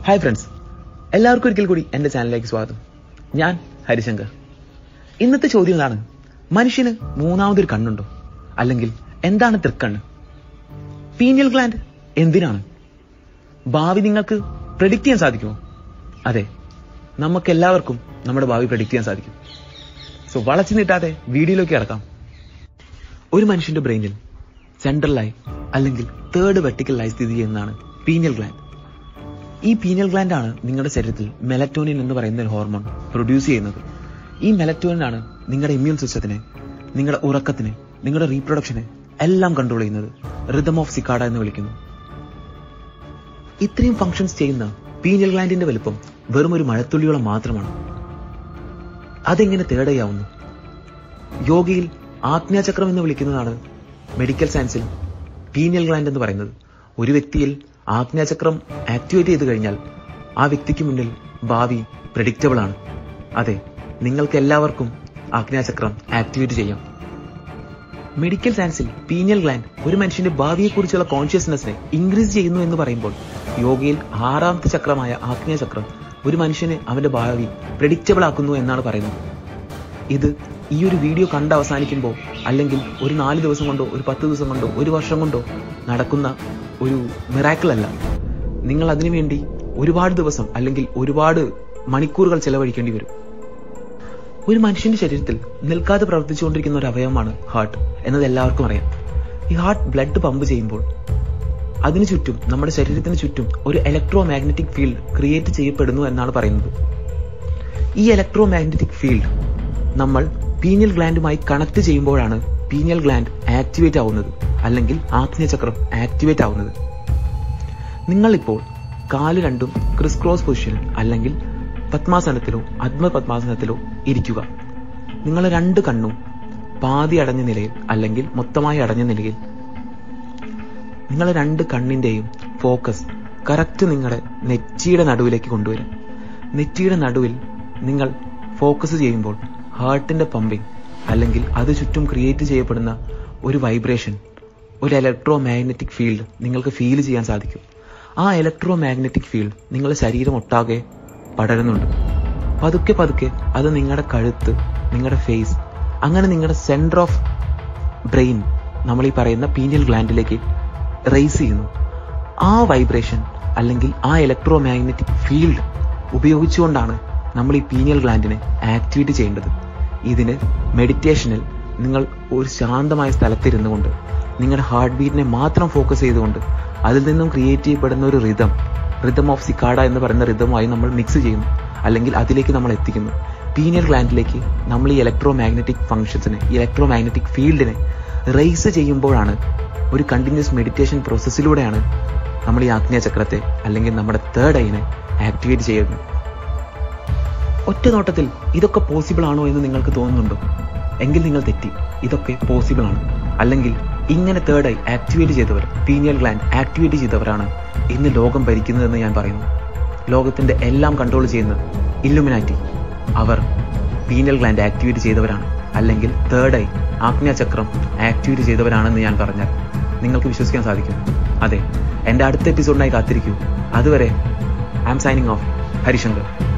hi friends എല്ലാവർക്കും ഒരിക്കൽ കൂടി എൻ്റെ ചാനലിലേക്ക് സ്വാഗതം ഞാൻ ഹരിശങ്കർ ഇന്നത്തെ ചോദ്യം ഇതാണ് മനുഷ്യന് മൂന്നാമതൊരു കണ്ണുണ്ടോ അല്ലെങ്കിൽ എന്താണ് തൃക്കണ്ണ് പീനിയൽ ഗ്ലാൻഡ് എന്തിനാണ് ഭാവി നിങ്ങൾക്ക് പ്രഡിക്റ്റ് ചെയ്യാൻ സാധിക്കുമോ അതെ നമുക്ക് എല്ലാവർക്കും നമ്മുടെ ഭാവി പ്രഡിക്റ്റ് ചെയ്യാൻ സാധിക്കും സോ വളച്ചു നീട്ടാതെ വീഡിയോയിലേക്ക് കിടക്കാം ഒരു മനുഷ്യന്റെ ബ്രെയിനിൽ സെൻട്രലായി അല്ലെങ്കിൽ തേർഡ് വെർട്ടിക്കലായി സ്ഥിതി ചെയ്യുന്നതാണ് പീനിയൽ ഗ്ലാൻഡ് ഈ പീനിയൽ ഗ്ലാൻഡ് ആണ് നിങ്ങളുടെ ശരീരത്തിൽ മെലറ്റോണിൻ എന്ന് പറയുന്ന ഒരു ഹോർമോൺ പ്രൊഡ്യൂസ് ചെയ്യുന്നത് ഈ മെലറ്റോണിൻ ആണ് നിങ്ങളുടെ ഇമ്മ്യൂൺ സിസ്റ്റത്തിനെ നിങ്ങളുടെ ഉറക്കത്തിനെ നിങ്ങളുടെ റീപ്രൊഡക്ഷനെ എല്ലാം കൺട്രോൾ ചെയ്യുന്നത് റിതം ഓഫ് സിക്കാഡ എന്ന് വിളിക്കുന്നു ഇത്രയും ഫങ്ഷൻസ് ചെയ്യുന്ന പീനിയൽ ഗ്ലാൻഡിന്റെ വലുപ്പം വെറും ഒരു മഴത്തുള്ളിയോളം മാത്രമാണ് അതെങ്ങനെ തേടയാവുന്നു യോഗയിൽ ആജ്ഞാചക്രം എന്ന് വിളിക്കുന്നതാണ് മെഡിക്കൽ സയൻസിൽ പീനിയൽ ഗ്ലാൻഡ് എന്ന് പറയുന്നത് ഒരു വ്യക്തിയിൽ ആജ്ഞാചക്രം ആക്ടിവേറ്റ് ചെയ്ത് കഴിഞ്ഞാൽ ആ വ്യക്തിക്ക് മുന്നിൽ ഭാവി പ്രഡിക്റ്റബിൾ ആണ് അതെ നിങ്ങൾക്ക് എല്ലാവർക്കും ആജ്ഞാചക്രം ആക്ടിവേറ്റ് ചെയ്യാം മെഡിക്കൽ സയൻസിൽ പീനിയൽ ഗ്ലാൻഡ് ഒരു മനുഷ്യന്റെ ഭാവിയെക്കുറിച്ചുള്ള കോൺഷ്യസ്നെസ്സിനെ ഇൻക്രീസ് ചെയ്യുന്നു എന്ന് പറയുമ്പോൾ യോഗയിൽ ആറാമത്തെ ചക്രമായ ആജ്ഞാചക്രം ഒരു മനുഷ്യന് അവന്റെ ഭാവി പ്രഡിക്റ്റബിൾ ആക്കുന്നു എന്നാണ് പറയുന്നത് ഇത് ഈ ഒരു വീഡിയോ കണ്ട് അവസാനിക്കുമ്പോൾ അല്ലെങ്കിൽ ഒരു നാല് ദിവസം കൊണ്ടോ ഒരു പത്ത് ദിവസം കൊണ്ടോ ഒരു വർഷം കൊണ്ടോ നടക്കുന്ന ഒരു മിറാക്കിൾ അല്ല നിങ്ങൾ അതിനു വേണ്ടി ഒരുപാട് ദിവസം അല്ലെങ്കിൽ ഒരുപാട് മണിക്കൂറുകൾ ചെലവഴിക്കേണ്ടി വരും ഒരു മനുഷ്യന്റെ ശരീരത്തിൽ നിൽക്കാതെ പ്രവർത്തിച്ചുകൊണ്ടിരിക്കുന്ന ഒരു അവയവമാണ് ഹാർട്ട് എന്നത് എല്ലാവർക്കും അറിയാം ഈ ഹാർട്ട് ബ്ലഡ് പമ്പ് ചെയ്യുമ്പോൾ അതിനു ചുറ്റും നമ്മുടെ ശരീരത്തിന് ചുറ്റും ഒരു ഇലക്ട്രോ മാഗ്നറ്റിക് ഫീൽഡ് ക്രിയേറ്റ് ചെയ്യപ്പെടുന്നു എന്നാണ് പറയുന്നത് ഈ ഇലക്ട്രോ മാഗ്നറ്റിക് ഫീൽഡ് നമ്മൾ പീനിയൽ ഗ്ലാൻഡുമായി കണക്ട് ചെയ്യുമ്പോഴാണ് പീനിയൽ ഗ്ലാൻഡ് ആക്ടിവേറ്റ് ആവുന്നത് അല്ലെങ്കിൽ ആഗ്നേയചക്രം ആക്ടിവേറ്റ് ആവുന്നത് നിങ്ങളിപ്പോൾ കാല് രണ്ടും ക്രിസ് ക്രോസ് പൊസിഷനിൽ അല്ലെങ്കിൽ പത്മാസനത്തിലോ അദ്മ പത്മാസനത്തിലോ ഇരിക്കുക നിങ്ങൾ രണ്ട് കണ്ണും പാതി അടഞ്ഞ നിലയിൽ അല്ലെങ്കിൽ മൊത്തമായി അടഞ്ഞ നിലയിൽ നിങ്ങൾ രണ്ട് കണ്ണിന്റെയും ഫോക്കസ് കറക്റ്റ് നിങ്ങളുടെ നെറ്റിയുടെ നടുവിലേക്ക് കൊണ്ടുവരും നെറ്റിയുടെ നടുവിൽ നിങ്ങൾ ഫോക്കസ് ചെയ്യുമ്പോൾ ഹാർട്ടിന്റെ പമ്പിങ് അല്ലെങ്കിൽ അത് ചുറ്റും ക്രിയേറ്റ് ചെയ്യപ്പെടുന്ന ഒരു വൈബ്രേഷൻ ഒരു ഇലക്ട്രോ മാഗ്നറ്റിക് ഫീൽഡ് നിങ്ങൾക്ക് ഫീൽ ചെയ്യാൻ സാധിക്കും ആ ഇലക്ട്രോ മാഗ്നറ്റിക് ഫീൽഡ് നിങ്ങളുടെ ശരീരം ഒട്ടാകെ പടരുന്നുണ്ട് പതുക്കെ പതുക്കെ അത് നിങ്ങളുടെ കഴുത്ത് നിങ്ങളുടെ ഫേസ് അങ്ങനെ നിങ്ങളുടെ സെന്റർ ഓഫ് ബ്രെയിൻ നമ്മൾ ഈ പറയുന്ന പീനിയൽ ഗ്ലാൻഡിലേക്ക് റേസ് ചെയ്യുന്നു ആ വൈബ്രേഷൻ അല്ലെങ്കിൽ ആ ഇലക്ട്രോ മാഗ്നറ്റിക് ഫീൽഡ് ഉപയോഗിച്ചുകൊണ്ടാണ് നമ്മൾ ഈ പീനിയൽ ഗ്ലാൻഡിനെ ആക്ടിവേറ്റ് ചെയ്യേണ്ടത് ഇതിന് മെഡിറ്റേഷനിൽ നിങ്ങൾ ഒരു ശാന്തമായ സ്ഥലത്തിരുന്നു കൊണ്ട് നിങ്ങളുടെ ഹാർട്ട് ബീറ്റിനെ മാത്രം ഫോക്കസ് ചെയ്തുകൊണ്ട് അതിൽ നിന്നും ക്രിയേറ്റ് ചെയ്യപ്പെടുന്ന ഒരു റിതം റിതം ഓഫ് സിക്കാഡ എന്ന് പറയുന്ന റിതമായി നമ്മൾ മിക്സ് ചെയ്യുന്നു അല്ലെങ്കിൽ അതിലേക്ക് നമ്മൾ എത്തിക്കുന്നു പീനിയൽ ഗ്ലാൻഡിലേക്ക് നമ്മൾ ഈ ഇലക്ട്രോ മാഗ്നറ്റിക് ഫംഗ്ഷൻസിനെ ഇലക്ട്രോ മാഗ്നറ്റിക് ഫീൽഡിനെ റേസ് ചെയ്യുമ്പോഴാണ് ഒരു കണ്ടിന്യൂസ് മെഡിറ്റേഷൻ പ്രോസസ്സിലൂടെയാണ് നമ്മൾ ഈ ആഗ്നേയചക്രത്തെ അല്ലെങ്കിൽ നമ്മുടെ തേർഡ് ഐനെ ആക്ടിവേറ്റ് ചെയ്യുന്നത് ഒറ്റ നോട്ടത്തിൽ ഇതൊക്കെ പോസിബിൾ ആണോ എന്ന് നിങ്ങൾക്ക് തോന്നുന്നുണ്ടോ എങ്കിൽ നിങ്ങൾ തെറ്റി ഇതൊക്കെ പോസിബിൾ ആണ് അല്ലെങ്കിൽ ഇങ്ങനെ തേർഡ് ഐ ആക്ടിവേറ്റ് ചെയ്തവർ പീനിയൽ ഗ്ലാൻഡ് ആക്ടിവേറ്റ് ചെയ്തവരാണ് ഇന്ന് ലോകം ഭരിക്കുന്നതെന്ന് ഞാൻ പറയുന്നു ലോകത്തിന്റെ എല്ലാം കൺട്രോൾ ചെയ്യുന്ന ഇല്ലുമിനാറ്റി അവർ പീനിയൽ ഗ്ലാൻഡ് ആക്ടിവേറ്റ് ചെയ്തവരാണ് അല്ലെങ്കിൽ തേർഡ് ഐ ആജ്ഞാചക്രം ആക്ടിവേറ്റ് ചെയ്തവരാണെന്ന് ഞാൻ പറഞ്ഞാൽ നിങ്ങൾക്ക് വിശ്വസിക്കാൻ സാധിക്കും അതെ എൻ്റെ അടുത്ത എപ്പിസോഡിനായി കാത്തിരിക്കൂ അതുവരെ I am signing off Harishankar